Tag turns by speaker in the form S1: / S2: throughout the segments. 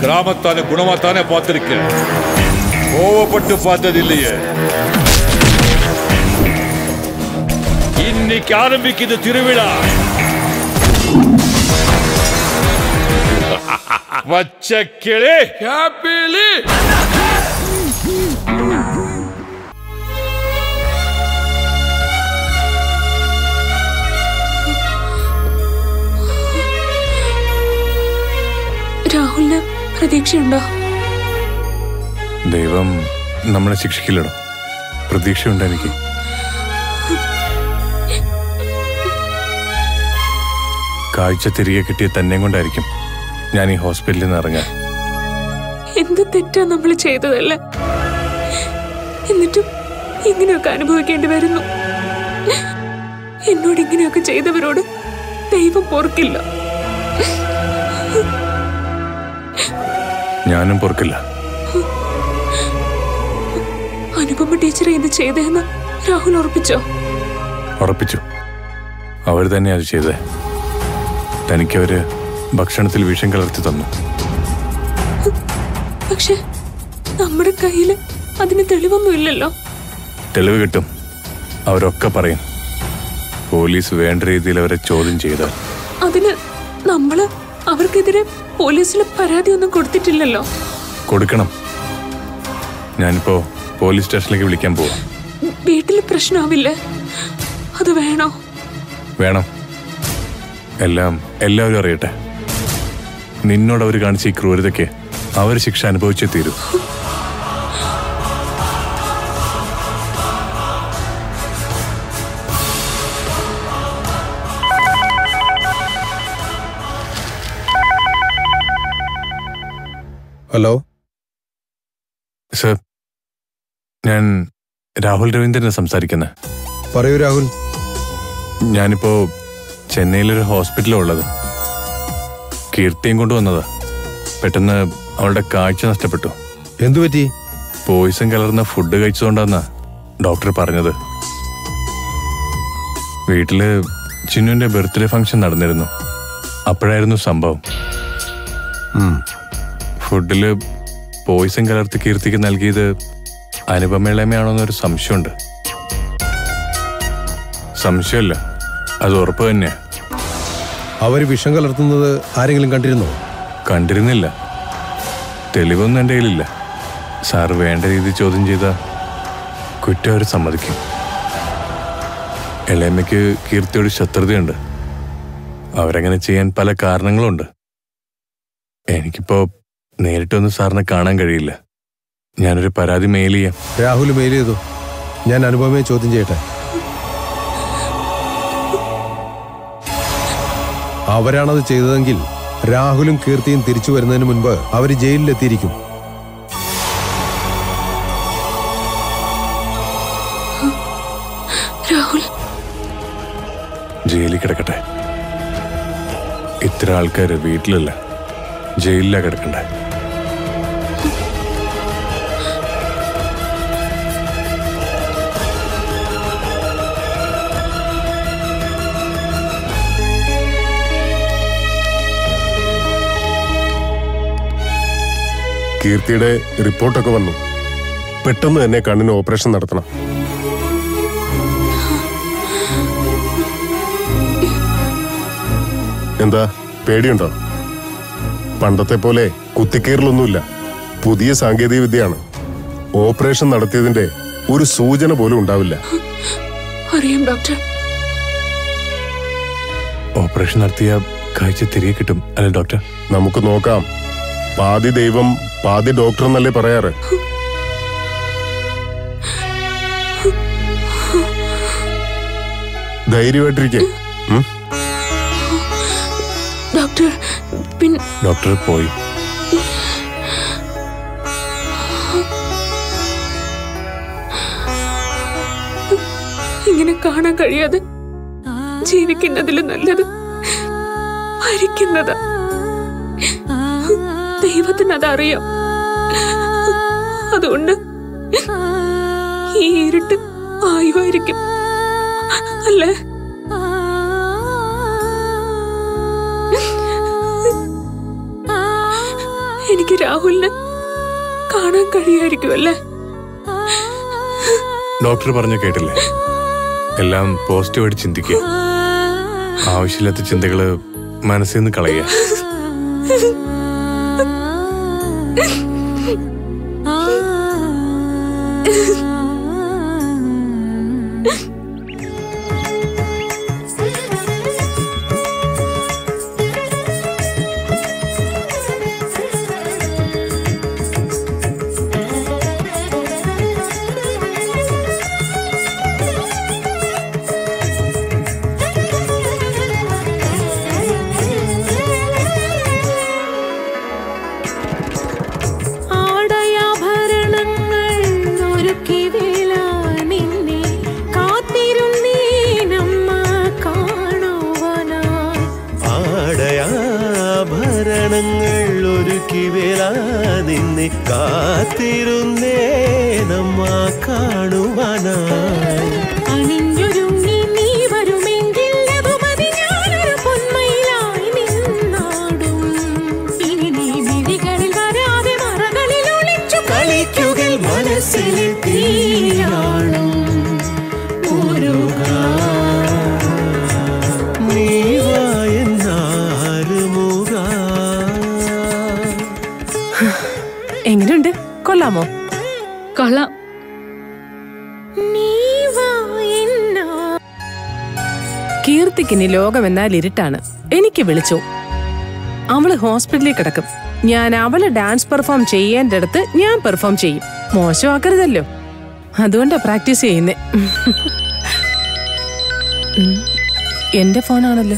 S1: கிராமத்தான குணமாத்தானே பார்த்திருக்கேன் கோவப்பட்டு பார்த்ததில்லையே இன்னைக்கு ஆரம்பிக்குது திருவிழா வச்ச கிளே
S2: ஹாப்பிலி
S3: രാഹുലിന് പ്രതീക്ഷയുണ്ടോ
S4: ദൈവം നമ്മളെ ശിക്ഷിക്കില്ലടോ പ്രതീക്ഷയുണ്ട് എനിക്ക് കാഴ്ച തിരികെ കിട്ടിയ തന്നെ കൊണ്ടായിരിക്കും ഞാൻ ഈ ഹോസ്പിറ്റലിൽ നിന്ന് ഇറങ്ങാൻ
S3: എന്ത് തെറ്റാ നമ്മൾ ചെയ്തതല്ലേ എന്നിട്ടും ഇങ്ങനെയൊക്കെ അനുഭവിക്കേണ്ടി വരുന്നു എന്നോട് ഇങ്ങനെയൊക്കെ ചെയ്തവരോട് ദൈവം പൊറുക്കില്ല
S4: ഞാനും പൊറുക്കില്ല
S3: അനുപമ ടീച്ചറെ ഇത് ചെയ്തതെന്ന് രാഹുൽ ഉറപ്പിച്ചോ
S4: ഉറപ്പിച്ചു അവർ തന്നെ അത് ചെയ്തേ തനിക്കവര് ഭക്ഷണത്തിൽ വിഷം കലർത്തി തന്നു
S3: പക്ഷെ നമ്മുടെ കയ്യില് അതിന് തെളിവൊന്നും ഇല്ലല്ലോ
S4: തെളിവ് കിട്ടും അവരൊക്കെ പറയും പോലീസ് വേണ്ട രീതിയിൽ അവരെ ചോദ്യം ചെയ്താൽ
S3: അതിന് നമ്മള് അവർക്കെതിരെ പോലീസിൽ പരാതിയൊന്നും കൊടുത്തിട്ടില്ലല്ലോ
S4: കൊടുക്കണം ഞാനിപ്പോ പോലീസ് സ്റ്റേഷനിലേക്ക് വിളിക്കാൻ പോവാം
S3: വീട്ടില് പ്രശ്നമാവില്ലേ അത് വേണോ
S4: വേണം എല്ലാം എല്ലാവരും അറിയട്ടെ നിന്നോട് അവർ കാണിച്ച ഈ ക്രൂരതയ്ക്ക് അവർ ശിക്ഷ അനുഭവിച്ചേ തീരൂ
S5: ഹലോ
S4: സർ ഞാൻ രാഹുൽ രവീന്ദ്രനെ സംസാരിക്കുന്നത്
S5: പറയൂ രാഹുൽ
S4: ഞാനിപ്പോ ചെന്നൈയിലൊരു ഹോസ്പിറ്റലിലാണ് ഉള്ളത് കീർത്തിയും കൊണ്ടുവന്നതാ പെട്ടെന്ന് അവളുടെ കാഴ്ച നഷ്ടപ്പെട്ടു
S5: എന്തു പറ്റി
S4: പോയിസൺ കലർന്ന ഫുഡ് കഴിച്ചതുകൊണ്ടാന്നാ ഡോക്ടർ പറഞ്ഞത് വീട്ടില് ചിന്നുവിന്റെ ബർത്ത്ഡേ ഫംഗ്ഷൻ നടന്നിരുന്നു അപ്പോഴായിരുന്നു സംഭവം ഫുഡില് പോയിസൺ കലർത്തി കീർത്തിക്ക് നൽകിയത് അനുപമേളമയാണോന്നൊരു സംശയമുണ്ട് സംശയമല്ല അത് ഉറപ്പ് തന്നെയാ
S5: അവർ വിഷം കലർത്തുന്നത് ആരെങ്കിലും കണ്ടിരുന്നോ
S4: കണ്ടിരുന്നില്ല തെളിവൊന്നും എൻ്റെ കയ്യിലില്ല സാർ വേണ്ട രീതി ചോദ്യം ചെയ്ത കുറ്റം അവർ സമ്മതിക്കും ഇളയമ്മയ്ക്ക് കീർത്തിയോട് ശത്രുതയുണ്ട് അവരങ്ങനെ ചെയ്യാൻ പല കാരണങ്ങളുണ്ട് എനിക്കിപ്പോ നേരിട്ടൊന്ന് സാറിനെ കാണാൻ കഴിയില്ല ഞാനൊരു പരാതി മെയിൽ ചെയ്യാം
S5: രാഹുൽ മെയിൽ ചെയ്തു ഞാൻ അനുപമയെ ചോദ്യം ചെയ്യട്ടെ അവരാണത് ചെയ്തതെങ്കിൽ രാഹുലും കീർത്തിയും തിരിച്ചു വരുന്നതിന് മുൻപ് അവർ ജയിലിലെത്തിയിരിക്കും
S3: രാഹുൽ
S4: ജയിലിൽ കിടക്കട്ടെ ഇത്ര ആൾക്കാര് വീട്ടിലല്ല ജയിലിലാ കിടക്കണ്ടേ
S6: കീർത്തിയുടെ റിപ്പോർട്ടൊക്കെ വന്നു പെട്ടെന്ന് തന്നെ കണ്ണിന് ഓപ്പറേഷൻ നടത്തണം എന്താ പേടിയുണ്ടോ പണ്ടത്തെ പോലെ കുത്തിക്കീറലൊന്നുമില്ല പുതിയ സാങ്കേതിക വിദ്യയാണ് ഓപ്പറേഷൻ നടത്തിയതിന്റെ ഒരു സൂചന പോലും ഉണ്ടാവില്ല
S3: അറിയാം ഡോക്ടർ
S4: ഓപ്പറേഷൻ നടത്തിയ കാഴ്ച തിരികെ കിട്ടും അല്ലെ ഡോക്ടർ
S6: നമുക്ക് നോക്കാം പാതി ദൈവം പാതി ഡോക്ടർ എന്നല്ലേ പറയാറ് ധൈര്യമായിട്ടിരിക്കേ ഉം
S3: ഡോക്ടർ പിൻ
S4: ഡോക്ടർ പോയി
S3: ഇങ്ങനെ കാണാൻ കഴിയാതെ ജീവിക്കുന്നതിലും നല്ലത് മരിക്കുന്നത് ദൈവത്തിന് അതറിയാം അതുകൊണ്ട് ഈ ഇരുട്ട് ആയുമായിരിക്കും അല്ലേ എനിക്ക് രാഹുലിനെ കാണാൻ കഴിയുമായിരിക്കും അല്ലേ
S4: ഡോക്ടർ പറഞ്ഞു കേട്ടില്ലേ എല്ലാം പോസിറ്റീവായിട്ട് ചിന്തിക്കുക ആവശ്യമില്ലാത്ത ചിന്തകള് മനസ്സിൽ നിന്ന് കളയുക
S2: ആടയാഭരണങ്ങൾ ഒരുക്കി വേല നിന്നെ കാത്തിരുന്നീ നമ്മ കാണുവാനായി
S7: ആടയാഭരണങ്ങൾ ഒരുക്കി വേല നിന്നെ കാത്തിരുന്നേ നമ്മ കാണുവാനായി
S2: അണിഞ്ഞൊരുങ്ങി നീ വരുമെങ്കിൽ അതുമതി ഞാനൊരു പൊന്മയിലായി നിന്നാടും ഇനി നീ മിഴികളിൽ വരാതെ മറകളിൽ ഒളിച്ചു
S7: കളിക്കുകിൽ മനസ്സിൽ തീയാളും മുരുകാ. നീ വാ എന്നാരുമുകാ.
S8: എങ്ങനെയുണ്ട് കൊള്ളാമോ
S3: കൊള്ളാം
S2: നീ വാ എന്നാ
S8: കീർത്തിക്കിനി ലോകം എന്നാൽ ഇരുട്ടാണ് എനിക്ക് വിളിച്ചു അവള് ഹോസ്പിറ്റലിൽ കിടക്കും ഞാൻ അവള് ഡാൻസ് പെർഫോം ചെയ്യേണ്ട അടുത്ത് ഞാൻ പെർഫോം ചെയ്യും മോശമാക്കരുതല്ലോ അതുകൊണ്ടാ പ്രാക്ടീസ് ചെയ്യുന്നേ ഉം. എന്റെ ഫോണാണല്ലോ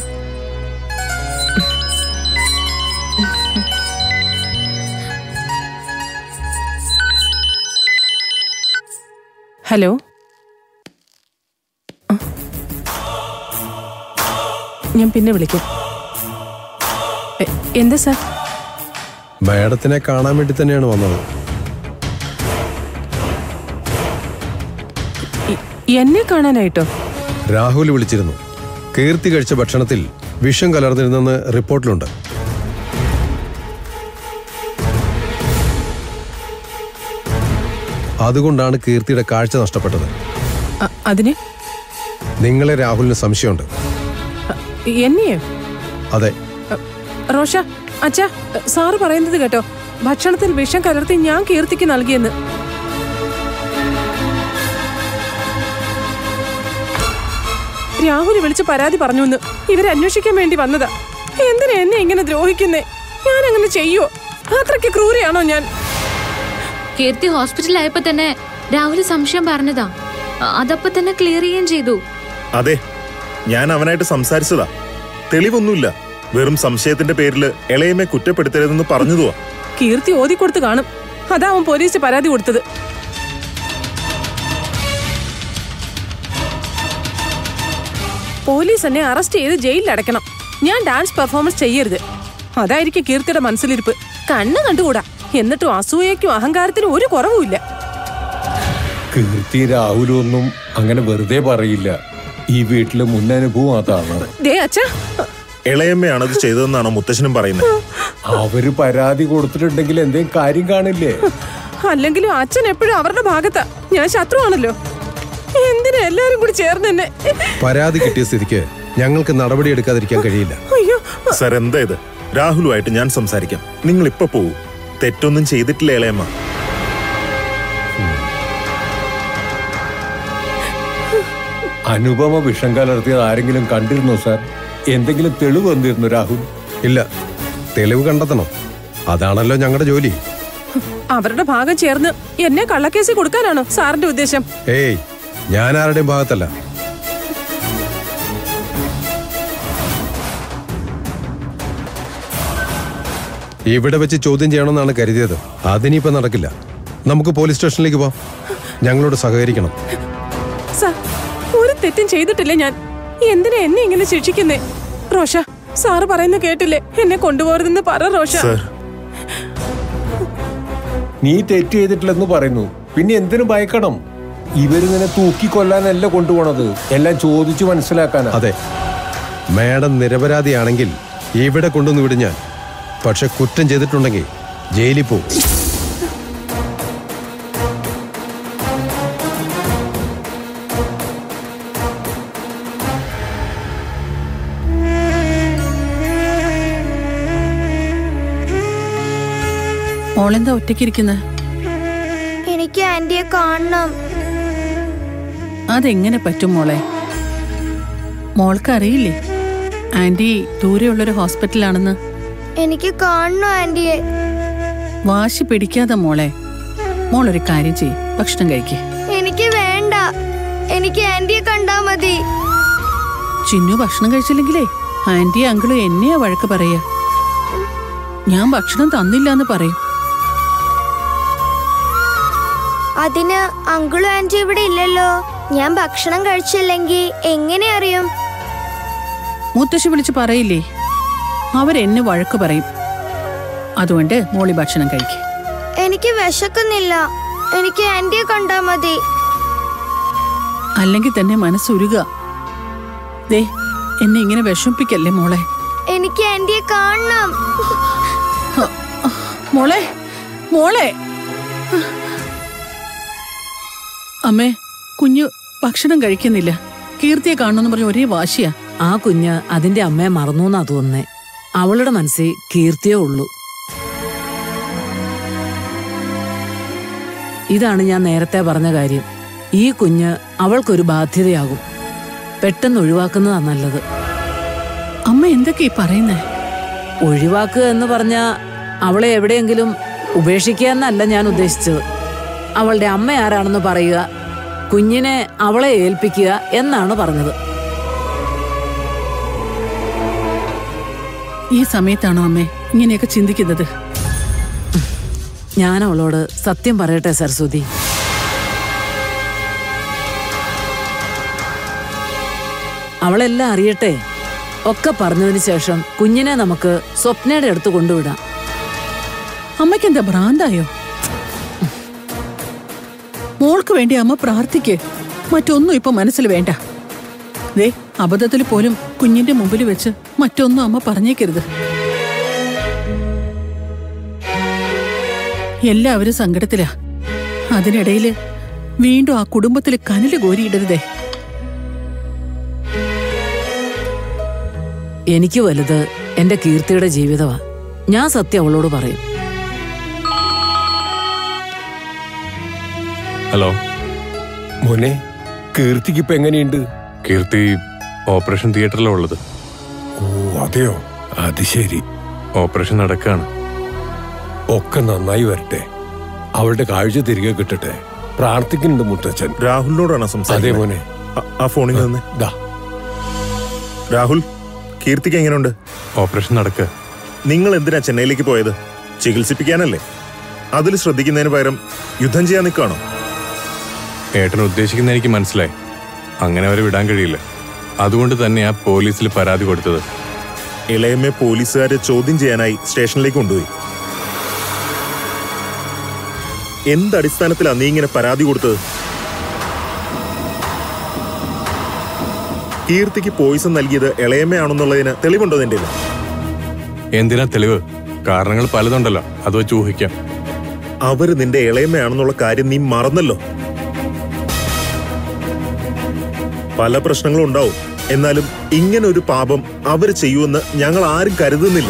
S8: ഹലോ ആ. ഞാൻ പിന്നെ വിളിക്കാം എ- എന്താ സാർ
S5: മാഡത്തിനെ കാണാൻ വേണ്ടി തന്നെയാണ് വന്നത്
S8: ഇ- എന്നെ കാണാനായിട്ടോ
S5: രാഹുൽ വിളിച്ചിരുന്നു കീർത്തി കഴിച്ച ഭക്ഷണത്തിൽ വിഷം കലർന്നിരുന്നെന്ന് റിപ്പോർട്ടിലുണ്ട് അതുകൊണ്ടാണ് കീർത്തിയുടെ കാഴ്ച നഷ്ടപ്പെട്ടത്
S8: അ- അതിന്
S5: നിങ്ങളെ രാഹുലിന് സംശയമുണ്ട്
S8: അ, എന്നെയോ
S5: അതെ
S8: അ, റോഷ അച്ഛാ സാറ് പറയുന്നത് കേട്ടോ ഭക്ഷണത്തിൽ വിഷം കലർത്തി ഞാൻ കീർത്തിക്ക് നൽകിയെന്ന് രാഹുൽ വിളിച്ച് പരാതി പറഞ്ഞു എന്ന് ഇവരെ അന്വേഷിക്കാൻ വേണ്ടി വന്നതാ എന്തിനാ എന്നെ ഇങ്ങനെ ദ്രോഹിക്കുന്നേ ഞാൻ അങ്ങനെ ചെയ്യോ അത്രയ്ക്ക് ക്രൂരയാണോ ഞാൻ
S9: കീർത്തി ഹോസ്പിറ്റലായപ്പോ തന്നെ രാഹുല് സംശയം പറഞ്ഞതാ അ- അതപ്പോ തന്നെ ക്ലിയർ ചെയ്യുകയും ചെയ്തു
S10: അതെ ഞാൻ അവനായിട്ട് സംസാരിച്ചതാ തെളിവൊന്നുമില്ല വെറും സംശയത്തിന്റെ പേരിൽ ഇളയമ്മയെ കുറ്റപ്പെടുത്തരുതെന്ന് പറഞ്ഞതുവാ
S8: കീർത്തി ഓതിക്കൊടുത്ത് കാണും അതാ അവൻ പോലീസിൽ പരാതി കൊടുത്തത് പോലീസ് എന്നെ അറസ്റ്റ് ചെയ്ത് ജയിലിൽ അടയ്ക്കണം ഞാൻ ഡാൻസ് പെർഫോമൻസ് ചെയ്യരുത് അതായിരിക്കും കീർത്തിയുടെ മനസ്സിലിരിപ്പ് കണ്ണ് കണ്ടുകൂടാ എന്നിട്ടും അസൂയയ്ക്കും അഹങ്കാരത്തിനും ഒരു കുറവുമില്ല
S11: കീർത്തി രാഹുലും ഒന്നും അങ്ങനെ വെറുതെ പറയില്ല ഈ വീട്ടിലെ മുന്നനുഭവം അതാണ്
S8: ദേ അച്ഛാ
S10: ഇളയമ്മയാണ് അത് ചെയ്തതെന്നാണോ മുത്തശ്ശനും പറയുന്നത്
S11: അവര് പരാതി കൊടുത്തിട്ടുണ്ടെങ്കിൽ എന്തേലും കാര്യം കാണില്ലേ
S8: അല്ലെങ്കിലും അച്ഛൻ എപ്പോഴും അവരുടെ ഭാഗത്താ ഞാൻ ശത്രുവാണല്ലോ എന്തിനാ എല്ലാരും കൂടി ചേർന്ന് എന്നെ
S5: പരാതി കിട്ടിയ സ്ഥിതിക്ക് ഞങ്ങൾക്ക് നടപടി എടുക്കാതിരിക്കാൻ കഴിയില്ല
S8: അയ്യോ
S10: സർ എന്താ ഇത് രാഹുലുമായിട്ട് ഞാൻ സംസാരിക്കാം നിങ്ങൾ ഇപ്പൊ പോകൂ തെറ്റൊന്നും ചെയ്തിട്ടില്ല ഇളയമ്മ
S11: അനുപമ വിഷം കലർത്തിയത് ആരെങ്കിലും കണ്ടിരുന്നോ സാർ എന്തെങ്കിലും തെളിവ് വന്നിരുന്നു രാഹുൽ
S5: ഇല്ല തെളിവ് കണ്ടെത്തണം അതാണല്ലോ ഞങ്ങളുടെ ജോലി
S8: അവരുടെ ഭാഗം ചേർന്ന് എന്നെ കള്ളക്കേസ് കൊടുക്കാനാണോ സാറിന്റെ ഉദ്ദേശം
S5: ഏയ് ഞാൻ ആരുടെയും ഭാഗത്തല്ല ഇവിടെ വെച്ച് ചോദ്യം ചെയ്യണമെന്നാണ് കരുതിയത് അതിനിപ്പോ നടക്കില്ല നമുക്ക് പോലീസ് സ്റ്റേഷനിലേക്ക് പോവാം ഞങ്ങളോട് സഹകരിക്കണം
S8: സാർ ഒരു തെറ്റും ചെയ്തിട്ടില്ല ഞാൻ എന്തിനാ എന്നെ ഇങ്ങനെ ശിക്ഷിക്കുന്നേ റോഷ സാറ് പറയുന്ന കേട്ടില്ലേ എന്നെ കൊണ്ടുപോകരുതെന്ന് പറ റോഷ
S10: സർ
S11: നീ തെറ്റ് ചെയ്തിട്ടില്ലെന്ന് പറയുന്നു പിന്നെ എന്തിനു ഭയക്കണം ഇവര് നിന്നെ തൂക്കിക്കൊല്ലാനല്ല കൊണ്ടുപോണത് എല്ലാം ചോദിച്ചു മനസ്സിലാക്കാനാ
S5: അതെ മാഡം നിരപരാധിയാണെങ്കിൽ ഇവിടെ കൊണ്ടുവന്ന് വിടും ഞാൻ പക്ഷെ കുറ്റം ചെയ്തിട്ടുണ്ടെങ്കിൽ ജയിലിൽ പോവും
S12: മോളെന്താ ഒറ്റയ്ക്കിരിക്കുന്നത്
S13: എനിക്ക് ആന്റിയെ കാണണം
S12: അതെങ്ങനെ പറ്റും മോളെ മോൾക്ക് അറിയില്ലേ ആന്റി ദൂരെയുള്ളൊരു ഹോസ്പിറ്റലാണെന്ന്
S13: എനിക്ക് കാണണം ആന്റിയെ
S12: വാശി പിടിക്കാതെ മോളെ മോളൊരു കാര്യം ചെയ്യ് ഭക്ഷണം കഴിക്കേ
S13: എനിക്ക് വേണ്ട എനിക്ക് ആന്റിയെ കണ്ടാ മതി
S12: ചിന്നു ഭക്ഷണം കഴിച്ചില്ലെങ്കിലേ ആന്റി അങ്കിളും എന്നെയാ വഴക്ക് പറയാ ഞാൻ ഭക്ഷണം തന്നില്ല എന്ന് പറയും
S13: അതിന് അങ്കിളും ആന്റി ഇവിടെ ഇല്ലല്ലോ ഞാൻ ഭക്ഷണം കഴിച്ചില്ലെങ്കിൽ എങ്ങനെ അറിയും
S12: മുത്തശ്ശി വിളിച്ച് പറയില്ലേ അവരെന്നെ വഴക്ക് പറയും അതുകൊണ്ട് മോളി ഭക്ഷണം കഴിക്കേ
S13: എനിക്ക് വിശക്കുന്നില്ല എനിക്ക് ആന്റിയെ കണ്ടാ മതി
S12: അല്ലെങ്കിൽ തന്നെ മനസ്സുരുക ദേ എന്നെ ഇങ്ങനെ വിഷമിപ്പിക്കല്ലേ മോളെ
S13: എനിക്ക് ആന്റിയെ കാണണം
S12: മോളെ മോളെ അമ്മേ കുഞ്ഞു ഭക്ഷണം കഴിക്കുന്നില്ല കീർത്തിയെ കാണണമെന്ന് പറഞ്ഞ ഒരേ വാശിയാ
S8: ആ കുഞ്ഞ് അതിന്റെ അമ്മയെ മറന്നു എന്നാ തോന്നുന്നേ അവളുടെ മനസ്സിൽ കീർത്തിയേ ഉള്ളൂ ഇതാണ് ഞാൻ നേരത്തെ പറഞ്ഞ കാര്യം ഈ കുഞ്ഞ് അവൾക്കൊരു ബാധ്യതയാകും പെട്ടെന്ന് ഒഴിവാക്കുന്നതാ നല്ലത്
S12: അമ്മ എന്തൊക്കെ ഈ പറയുന്നേ
S8: ഒഴിവാക്കുക എന്ന് പറഞ്ഞ അവളെ എവിടെയെങ്കിലും ഉപേക്ഷിക്കുക എന്നല്ല ഞാൻ ഉദ്ദേശിച്ചത് അവളുടെ അമ്മ ആരാണെന്ന് പറയുക കുഞ്ഞിനെ അവളെ ഏൽപ്പിക്കുക എന്നാണ് പറഞ്ഞത്
S12: ഈ സമയത്താണോ അമ്മേ ഇങ്ങനെയൊക്കെ ചിന്തിക്കുന്നത്
S8: ഞാൻ അവളോട് സത്യം പറയട്ടെ സരസ്വതി അവളെല്ലാം അറിയട്ടെ ഒക്കെ പറഞ്ഞതിന് ശേഷം കുഞ്ഞിനെ നമുക്ക് സ്വപ്നയുടെ അടുത്ത് കൊണ്ടുവിടാം
S12: അമ്മയ്ക്ക് എന്താ ഭ്രാന്തായോ മോൾക്ക് വേണ്ടി അമ്മ പ്രാർത്ഥിക്ക് മറ്റൊന്നും ഇപ്പൊ മനസ്സിൽ വേണ്ട ദേ അബദ്ധത്തിൽ പോലും കുഞ്ഞിന്റെ മുമ്പിൽ വെച്ച് മറ്റൊന്നും അമ്മ പറഞ്ഞേക്കരുത് എല്ലാവരും സങ്കടത്തിലാ അതിനിടയില് വീണ്ടും ആ കുടുംബത്തിൽ കനല് കോരിയിടരുതേ
S8: എനിക്ക് വലുത് എന്റെ കീർത്തിയുടെ ജീവിതമാ ഞാൻ സത്യം അവളോട് പറയും
S4: ഹലോ
S11: മോനെ കീർത്തിക്ക് ഇപ്പൊ എങ്ങനെയുണ്ട്
S4: കീർത്തി ഓപ്പറേഷൻ തിയേറ്ററിലാണ് ഉള്ളത്
S11: ഓ അതെയോ അത് ശരി
S4: ഓപ്പറേഷൻ നടക്കാണ്
S11: ഒക്കെ നന്നായി വരട്ടെ അവളുടെ കാഴ്ച തിരികെ കിട്ടട്ടെ പ്രാർത്ഥിക്കുന്നുണ്ട് മുത്തച്ഛൻ
S10: രാഹുലിനോടാണ്
S11: അതെ
S10: സംസാരിക്കുന്നത്
S11: മോനെ
S10: ആ- ആ ഫോണിൽ നിന്ന്
S11: ദാ
S10: രാഹുൽ കീർത്തിക്ക് എങ്ങനെയുണ്ട്
S4: ഓപ്പറേഷൻ നടക്കുക
S10: നിങ്ങൾ എന്തിനാ ചെന്നൈയിലേക്ക് പോയത് ചികിത്സിപ്പിക്കാനല്ലേ അതിൽ ശ്രദ്ധിക്കുന്നതിന് പകരം യുദ്ധം ചെയ്യാൻ നിൽക്കുകയാണോ
S4: ഏട്ടൻ ഉദ്ദേശിക്കുന്ന എനിക്ക് മനസ്സിലായി അങ്ങനെ അവരെ വിടാൻ കഴിയില്ല അതുകൊണ്ട് തന്നെയാ പോലീസിൽ പരാതി കൊടുത്തത്
S10: ഇളയമ്മയെ പോലീസുകാരെ ചോദ്യം ചെയ്യാനായി സ്റ്റേഷനിലേക്ക് കൊണ്ടുപോയി എന്ത് അടിസ്ഥാനത്തിലാണ് നീ ഇങ്ങനെ പരാതി കൊടുത്തത് കീർത്തിക്ക് പോയിസൺ നൽകിയത് ഇളയമ്മയാണെന്നുള്ളതിന് തെളിവുണ്ടോ നിന്റെ കയ്യില്?
S4: എന്തിനാ തെളിവ് കാരണങ്ങൾ പലതുണ്ടല്ലോ അത് വെച്ച് ഊഹിക്കാം
S10: അവര് നിന്റെ ഇളയമ്മയാണെന്നുള്ള കാര്യം നീ മറന്നല്ലോ പല പ്രശ്നങ്ങളും ഉണ്ടാവും എന്നാലും ഇങ്ങനെ ഒരു പാപം അവര് ചെയ്യുമെന്ന് ഞങ്ങൾ ആരും കരുതുന്നില്ല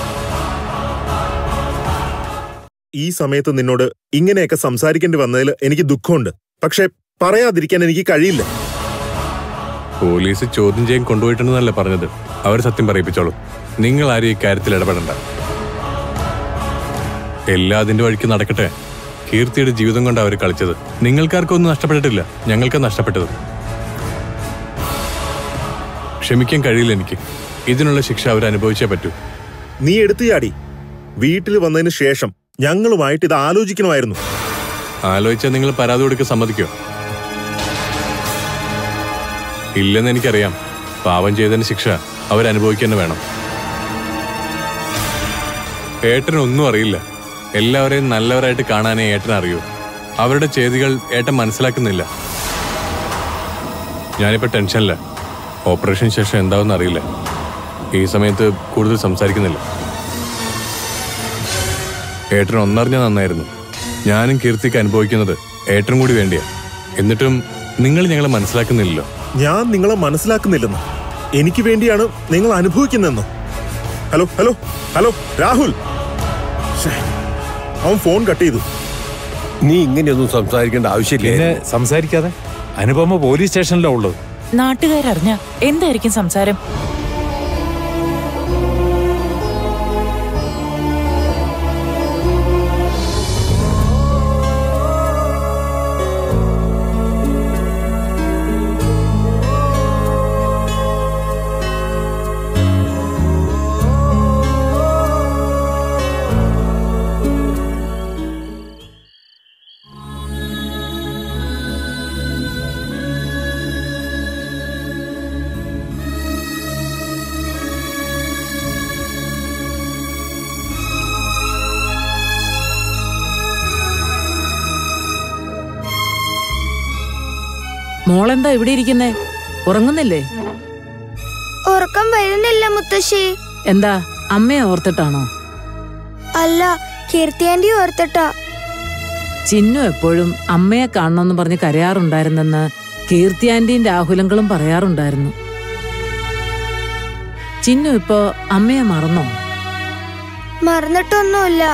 S10: ഈ സമയത്ത് നിന്നോട് ഇങ്ങനെയൊക്കെ സംസാരിക്കേണ്ടി വന്നതിൽ എനിക്ക് ദുഃഖമുണ്ട് പക്ഷെ പറയാതിരിക്കാൻ എനിക്ക് കഴിയില്ല
S4: പോലീസ് ചോദ്യം ചെയ്യാൻ കൊണ്ടുപോയിട്ടുണ്ടെന്നല്ല പറഞ്ഞത് അവർ സത്യം പറയിപ്പിച്ചോളൂ നിങ്ങൾ ആരും ഈ കാര്യത്തിൽ ഇടപെടണ്ട എല്ലാം അതിന്റെ വഴിക്ക് നടക്കട്ടെ കീർത്തിയുടെ ജീവിതം കൊണ്ട് അവർ കളിച്ചത് നിങ്ങൾക്കാർക്കൊന്നും നഷ്ടപ്പെട്ടിട്ടില്ല ഞങ്ങൾക്ക് നഷ്ടപ്പെട്ടത് ക്ഷമിക്കാൻ കഴിയില്ല എനിക്ക് ഇതിനുള്ള ശിക്ഷ അവർ അനുഭവിച്ചേ പറ്റൂ
S10: നീ എടുത്തു ചാടി വീട്ടിൽ വന്നതിന് ശേഷം ഞങ്ങളുമായിട്ട് ഇത് ആലോചിക്കണമായിരുന്നു
S4: ആലോചിച്ചാൽ നിങ്ങൾ പരാതി കൊടുക്കാൻ സമ്മതിക്കോ ഇല്ലെന്ന് എനിക്കറിയാം പാവം ചെയ്തതിന് ശിക്ഷ അവരനുഭവിക്കുക തന്നെ വേണം ഏട്ടനൊന്നും അറിയില്ല എല്ലാവരെയും നല്ലവരായിട്ട് കാണാനേ ഏട്ടൻ അറിയൂ അവരുടെ ചെയ്തികൾ ഏട്ടൻ മനസ്സിലാക്കുന്നില്ല ഞാനിപ്പോ ടെൻഷനില്ല ഓപ്പറേഷൻ ശേഷം എന്താവെന്ന് അറിയില്ല ഈ സമയത്ത് കൂടുതൽ സംസാരിക്കുന്നില്ല ഏട്ടൻ ഒന്നറിഞ്ഞ നന്നായിരുന്നു ഞാനും കീർത്തിക്ക് അനുഭവിക്കുന്നത് ഏട്ടനും കൂടി വേണ്ടിയാ എന്നിട്ടും നിങ്ങൾ ഞങ്ങളെ മനസ്സിലാക്കുന്നില്ലല്ലോ
S10: ഞാൻ നിങ്ങളെ മനസ്സിലാക്കുന്നില്ലെന്ന് എനിക്ക് വേണ്ടിയാണ് നിങ്ങൾ അനുഭവിക്കുന്നതെന്നോ ഹലോ ഹലോ ഹലോ രാഹുൽ ശ്ശേ, അവൻ ഫോൺ കട്ട് ചെയ്തു
S11: നീ ഇങ്ങനെയൊന്നും സംസാരിക്കേണ്ട ആവശ്യമില്ല
S14: പിന്നെ സംസാരിക്കാതെ അനുപമ പോലീസ് സ്റ്റേഷനിലാ ഉള്ളത്
S15: നാട്ടുകാരറിഞ്ഞ എന്തായിരിക്കും സംസാരം
S16: മോളെന്താ ഇവിടെ ഇരിക്കുന്നേ ഉറങ്ങുന്നില്ലേ
S13: ഉറക്കം വരുന്നില്ല മുത്തശ്ശി
S16: എന്താ അമ്മയെ ഓർത്തിട്ടാണോ
S13: അല്ല കീർത്തി ആന്റി ഓർത്തിട്ടാ
S16: ചിന്നു എപ്പോഴും അമ്മയെ കാണണമെന്ന് പറഞ്ഞ് കരയാറുണ്ടായിരുന്നെന്ന് കീർത്തി ആന്റിയും രാഹുലങ്ങളും പറയാറുണ്ടായിരുന്നു ചിന്നു ഇപ്പോ അമ്മയെ മറന്നോ
S13: മറന്നിട്ടൊന്നുമില്ല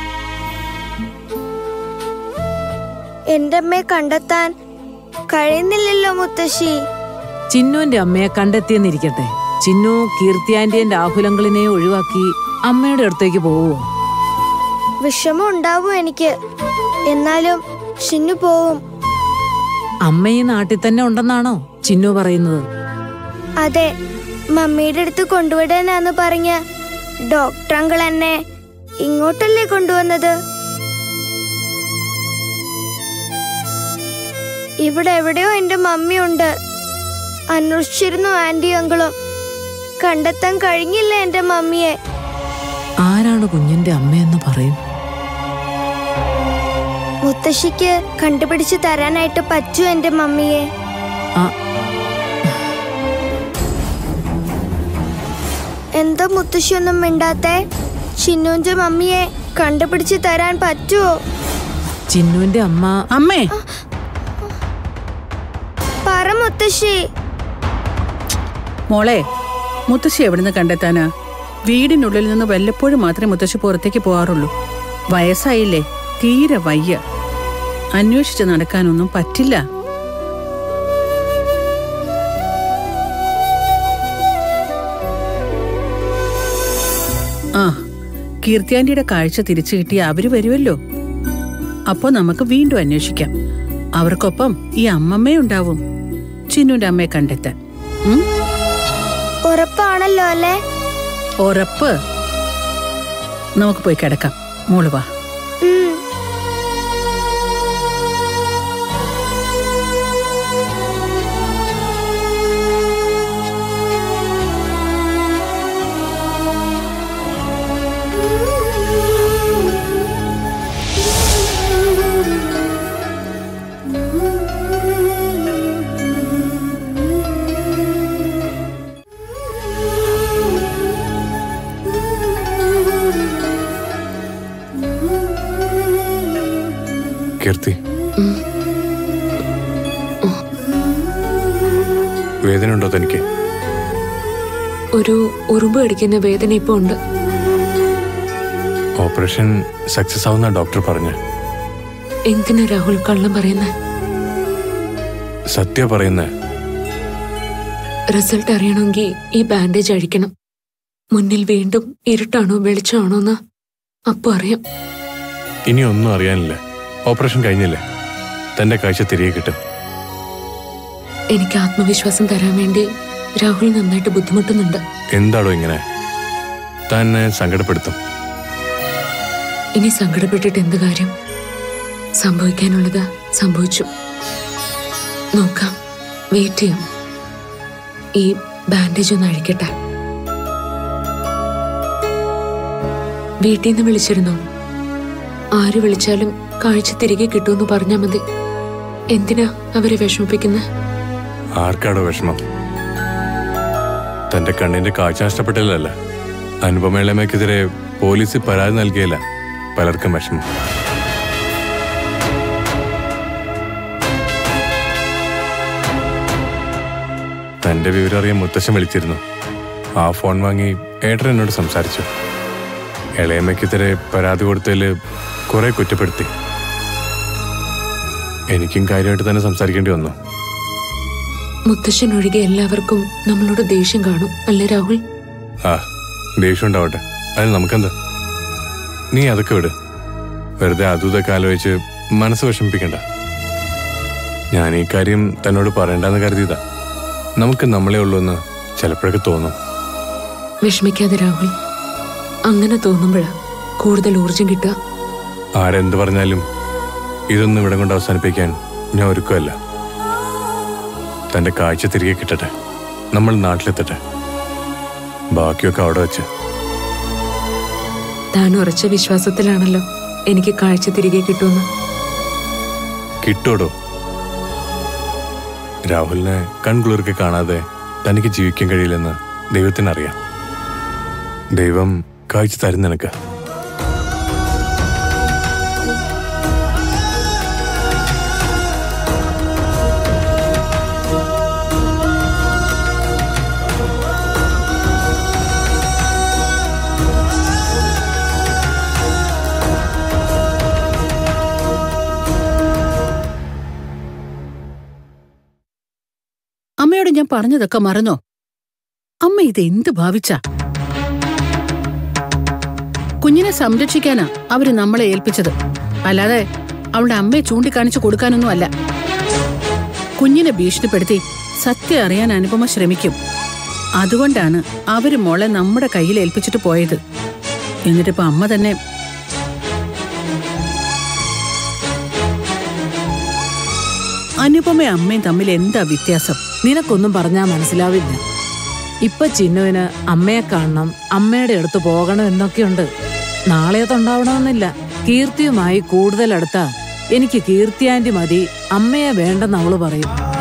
S13: എന്റെ അമ്മയെ കണ്ടെത്താൻ കഴിയുന്നില്ലല്ലോ മുത്തശ്ശി
S16: ചിന്നുവിന്റെ അമ്മയെ കണ്ടെത്തിയെന്നിരിക്കട്ടെ ചിന്നു കീർത്തി ആന്റിയും രാഹുലങ്ങളിനെയും ഒഴിവാക്കി അമ്മയുടെ അടുത്തേക്ക് പോവുമോ
S13: വിഷമം ഉണ്ടാവും എനിക്ക് എന്നാലും ചിന്നു പോവും
S16: അമ്മ ഈ നാട്ടിൽ തന്നെ ഉണ്ടെന്നാണോ ചിന്നു പറയുന്നത്
S13: അതെ മമ്മിയുടെ അടുത്ത് കൊണ്ടുവിടാനാന്ന് പറഞ്ഞ് ഡോക്ടർ അങ്കിൾ എന്നെ ഇങ്ങോട്ടല്ലേ കൊണ്ടുവന്നത് ഇവിടെ എവിടെയോ എന്റെ മമ്മിയുണ്ട് അന്വേഷിച്ചിരുന്നു ആന്റി അങ്കിളും കണ്ടെത്താൻ കഴിഞ്ഞില്ല എന്റെ മമ്മിയെ
S16: ആരാണ് കുഞ്ഞിന്റെ അമ്മയെന്ന് പറയും
S13: മുത്തശ്ശിക്ക് കണ്ടുപിടിച്ച് തരാനായിട്ട് പറ്റൂ എന്റെ മമ്മിയെ
S16: ആ
S13: എന്താ മുത്തശ്ശി ഒന്നും മിണ്ടാത്തെ ചിന്നുവിന്റെ മമ്മിയെ കണ്ടുപിടിച്ച് തരാൻ പറ്റുമോ
S16: ചിന്നുവിന്റെ അമ്മ
S12: അമ്മേ
S13: പറ മുത്തശ്ശി
S12: മോളെ മുത്തശ്ശി എവിടുന്ന് കണ്ടെത്താനാ വീടിനുള്ളിൽ നിന്ന് വല്ലപ്പോഴും മാത്രമേ മുത്തശ്ശി പുറത്തേക്ക് പോകാറുള്ളൂ വയസ്സായില്ലേ തീരെ വയ്യ അന്വേഷിച്ച് നടക്കാനൊന്നും പറ്റില്ല ആ കീർത്തിയാന്റിയുടെ കാഴ്ച തിരിച്ചു കിട്ടിയ അവര് വരുമല്ലോ അപ്പോ നമുക്ക് വീണ്ടും അന്വേഷിക്കാം അവർക്കൊപ്പം ഈ അമ്മമ്മയുണ്ടാവും ചിന്നുന്റെ അമ്മയെ കണ്ടെത്താൻ ഉം?
S13: ഉറപ്പാണല്ലോ അല്ലേ
S12: ഉറപ്പ് നമുക്ക് പോയി കിടക്കാം മോള് വാ
S13: ഉം.
S4: കീർത്തി വേദനയുണ്ടോ തനിക്ക്
S3: ഒരു ഉറുമ്പ് അടിക്കുന്ന വേദന ഇപ്പൊ ഉണ്ട്
S4: ഓപ്പറേഷൻ സക്സസ് ആവുന്ന ഡോക്ടർ പറഞ്ഞു
S3: എന്തിനാ രാഹുൽ കള്ളം പറയുന്നത്
S4: സത്യ പറയുന്നേ
S3: റിസൾട്ട് അറിയണമെങ്കിൽ ഈ ബാൻഡേജ് അഴിക്കണം മുന്നിൽ വീണ്ടും ഇരുട്ടാണോ വെളിച്ചമാണോ എന്ന് അപ്പൊ അറിയാം
S4: ഇനി ഒന്നും അറിയാനില്ല ഓപ്പറേഷൻ കഴിഞ്ഞില്ലേ തന്റെ കാഴ്ച തിരികെ കിട്ടും
S3: എനിക്ക് ആത്മവിശ്വാസം തരാൻ വേണ്ടി രാഹുൽ നന്നായിട്ട് ബുദ്ധിമുട്ടുന്നുണ്ട്
S4: എന്താടോ ഇങ്ങനെ തന്നെ സങ്കടപ്പെടുത്തും
S3: ഇനി സങ്കടപ്പെട്ടിട്ട് എന്ത് കാര്യം സംഭവിക്കാനുള്ളത് സംഭവിച്ചു നോക്കാം വെയിറ്റ് ചെയ്യാം ഈ ബാൻഡേജ് ഒന്ന് അഴിക്കട്ടെ വീട്ടിൽ നിന്ന് വിളിച്ചിരുന്നോ ആര് വിളിച്ചാലും കാഴ്ച തിരികെ കിട്ടുമെന്ന് പറഞ്ഞാൽ മതി എന്തിനാ അവരെ വിഷമിപ്പിക്കുന്നത്
S4: ആർക്കാടോ വിഷമം തന്റെ കണ്ണിന്റെ കാഴ്ച നഷ്ടപ്പെട്ടില്ലല്ല അനുപമേളമയ്ക്കെതിരെ പോലീസ് പരാതി നൽകിയില്ല പലർക്കും വിഷമം തന്റെ വിവരം അറിയാൻ മുത്തശ്ശൻ വിളിച്ചിരുന്നു ആ ഫോൺ വാങ്ങി ഏട്ടൻ എന്നോട് സംസാരിച്ചു ഇളയമ്മയ്ക്കെതിരെ പരാതി കൊടുത്തതിൽ കുറെ കുറ്റപ്പെടുത്തി എനിക്കും കാര്യമായിട്ട് തന്നെ സംസാരിക്കേണ്ടി വന്നു
S3: മുത്തശ്ശൻ ഒഴികെ എല്ലാവർക്കും നമ്മളോട് ദേഷ്യം കാണും അല്ലേ രാഹുൽ
S4: ആ ദേഷ്യം ഉണ്ടാവട്ടെ അതിന് നമുക്കെന്താ നീ അതൊക്കെ വിട് വെറുതെ അതും ഇതൊക്കെ ആലോചിച്ച് മനസ്സ് വിഷമിപ്പിക്കണ്ട ഞാൻ ഈ കാര്യം തന്നോട് പറയണ്ടെന്ന് കരുതിയതാ നമുക്ക് നമ്മളെ ഉള്ളൂ എന്ന് ചിലപ്പോഴൊക്കെ തോന്നും
S3: വിഷമിക്കാതെ രാഹുൽ അങ്ങനെ തോന്നുമ്പോഴാ കൂടുതൽ ഊർജം കിട്ടുക
S4: ആരെന്ത് പറഞ്ഞാലും ഇതൊന്നും ഇവിടെ കൊണ്ട് അവസാനിപ്പിക്കാൻ ഞാൻ ഒരുക്കമല്ല തന്റെ കാഴ്ച തിരികെ കിട്ടട്ടെ നമ്മൾ നാട്ടിലെത്തട്ടെ ബാക്കിയൊക്കെ അവിടെ വെച്ച്
S3: താൻ ഉറച്ച വിശ്വാസത്തിലാണല്ലോ എനിക്ക് കാഴ്ച തിരികെ കിട്ടുമെന്ന്
S4: കിട്ടോടോ രാഹുലിനെ കൺകുളിർക്ക് കാണാതെ തനിക്ക് ജീവിക്കാൻ കഴിയില്ലെന്ന് ദൈവത്തിനറിയാം ദൈവം കാഴ്ച തരും നിനക്ക്
S12: അമ്മയോട് ഞാൻ പറഞ്ഞതൊക്കെ മറന്നോ അമ്മ ഇത് എന്ത് ഭാവിച്ച കുഞ്ഞിനെ സംരക്ഷിക്കാനാ അവര് നമ്മളെ ഏൽപ്പിച്ചത് അല്ലാതെ അവളുടെ അമ്മയെ ചൂണ്ടിക്കാണിച്ചു കൊടുക്കാനൊന്നും അല്ല കുഞ്ഞിനെ ഭീഷണിപ്പെടുത്തി സത്യം അറിയാൻ അനുപമ ശ്രമിക്കും അതുകൊണ്ടാണ് അവര് മോളെ നമ്മുടെ കയ്യിൽ ഏൽപ്പിച്ചിട്ട് പോയത് എന്നിട്ടിപ്പോ അമ്മ തന്നെ അനുപമയും അമ്മയും തമ്മിൽ എന്താ വ്യത്യാസം
S16: നിനക്കൊന്നും പറഞ്ഞാ മനസ്സിലാവില്ല ഇപ്പൊ ചിന്നുവിന് അമ്മയെ കാണണം അമ്മയുടെ അടുത്ത് പോകണം എന്നൊക്കെയുണ്ട് നാളെ അതുണ്ടാവണമെന്നില്ല കീർത്തിയുമായി കൂടുതൽ അടുത്താ എനിക്ക് കീർത്തി ആന്റി മതി അമ്മയെ വേണ്ടെന്ന് അവള് പറയും